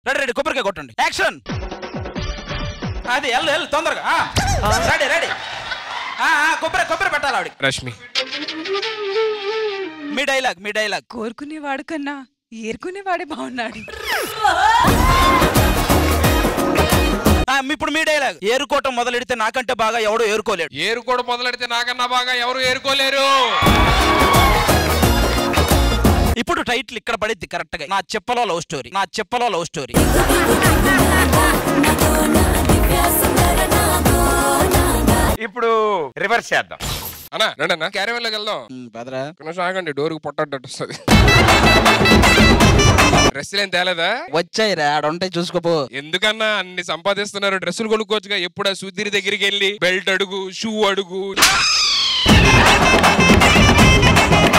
Ready ready కొబ్బరికాయ కొట్టండి action అది వెళ్ళు వెళ్ళు తొందరగా ఆ. రెడీ రెడీ ఆ, ఆ, కొబ్బరి కొబ్బరి పెట్టాలి ఆవిడ రష్మి మీ డైలాగ్ మీ డైలాగ్ కోరుకునేవాడు కన్నా ఏరుకునేవాడే బాగున్నాడు ఆ, ఇప్పుడు మీ డైలాగ్ ఏరుకోవటం మొదలెడితే నాకంటే బాగా ఎవడో ఏరుకోలేడు ఏరుకోవడం మొదలెడితే నాకన్నా బాగా ఎవరు ఏరుకోలేరు ఇప్పుడు టైటిల్ ఇక్కడ పడిద్ది కరెక్ట్ గా నా చెప్పలో లవ్ స్టోరీ నా చెప్పలో లవ్ స్టోరీ ఇప్పుడు రివర్స్ చేద్దాం అన్నా రండి అన్న క్యారీవెల్లోకి వెళ్దాం బెదరా కొంచెం ఆగండి డోర్కి పొట్టట్టు వస్తుంది డ్రెస్సులు ఏం తేలేదా వచ్చాయి రా ఆడ ఉంటాయి చూసుకోపో ఎందుకన్నా అన్ని సంపాదిస్తున్నారు డ్రెస్సులు కొనుక్కోవచ్చుగా ఎప్పుడు ఆ సుధీర్ దగ్గరికి వెళ్ళి బెల్ట్ అడుగు షూ అడుగు